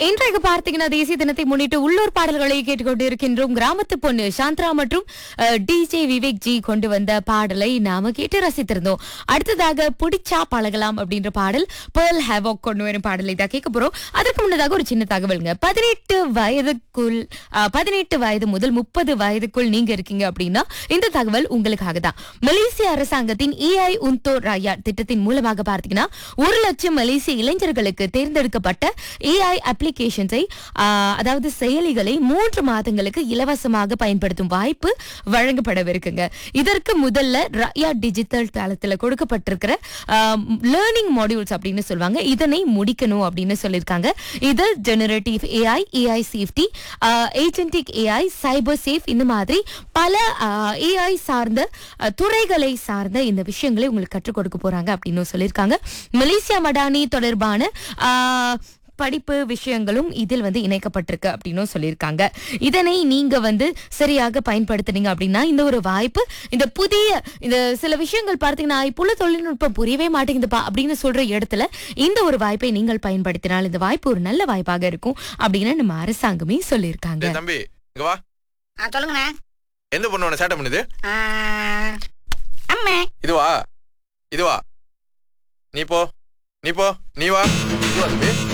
இன்றைக்கு பார்த்தீங்கன்னா தேசிய தினத்தை முன்னிட்டு உள்ளூர் பாடல்களை கேட்டுக்கொண்டு இருக்கின்றோம் கிராமத்து பொண்ணு சாந்த்ரா மற்றும் டிஜே விவேக் ஜி கொண்டு வந்த பாடலை நாம கேட்டு ரசித்திருந்தோம் அடுத்ததாக பிடிச்சா பழகலாம் அப்படின்ற பாடல் பேர்ல் ஹேவாக் கொண்டு வரும் பாடலை தான் கேட்க போறோம் அதற்கு முன்னதாக ஒரு சின்ன தகவலுங்க பதினெட்டு வயதுக்குள் அஹ், பதினெட்டு வயது முதல் முப்பது வயதுக்குள் நீங்க இருக்கீங்க அப்படின்னா இந்த தகவல் உங்களுக்காக தான் மலேசிய அரசாங்கத்தின் ஏஐ உந்தோ ராயா திட்டத்தின் மூலமாக பார்த்தீங்கன்னா ஒரு லட்சம் மலேசிய இளைஞர்களுக்கு தேர்ந்தெடுக்கப்பட்ட ஏஐ அப்ளிகேஷன்ஸை அதாவது செயலிகளை மூன்று மாதங்களுக்கு இலவசமாக பயன்படுத்தும் வாய்ப்பு வழங்கப்படவிருக்குங்க இதற்கு முதல்ல ராயா டிஜிட்டல் தளத்துல கொடுக்கப்பட்டிருக்கிற லேர்னிங் மாடியூல்ஸ் அப்படின்னு சொல்லுவாங்க இதனை முடிக்கணும் அப்படின்னு சொல்லியிருக்காங்க இது generative AI AI safety agentic AI cyber safe இந்த மாதிரி பல ஏஐ சார்ந்த அஹ், துறைகளை சார்ந்த இந்த விஷயங்களை உங்களுக்கு கற்றுக் கொடுக்க போறாங்க அப்படின்னு சொல்லியிருக்காங்க மலேசியா மடானி தொடர்பான ஆஹ், படிப்பு விஷயங்களும் இதில் வந்து இணைக்கப்பட்டிருக்கு அப்படின்னும் சொல்லியிருக்காங்க இதனை நீங்க வந்து சரியாக பயன்படுத்துனீங்க அப்படின்னா இந்த ஒரு வாய்ப்பு இந்த புதிய இந்த சில விஷயங்கள் பார்த்தீங்கன்னா இப்போ தொழில்நுட்பம் புரியவே மாட்டேங்குதுப்பா அப்படின்னு சொல்ற இடத்துல இந்த ஒரு வாய்ப்பை நீங்கள் பயன்படுத்தினால் இந்த வாய்ப்பு ஒரு நல்ல வாய்ப்பாக இருக்கும் அப்படின்னு நம்ம அரசாங்கமே சொல்லியிருக்காங்க டேய் தம்பி இங்க வா ஆ சொல்லுங்கண்ணே எந்த பொண்ணு உன்னை சேட்டை பண்ணுது ஆ, அம்மே இதுவா இதுவா நீ போ நீ போ நீ வா இதுவா தம்பி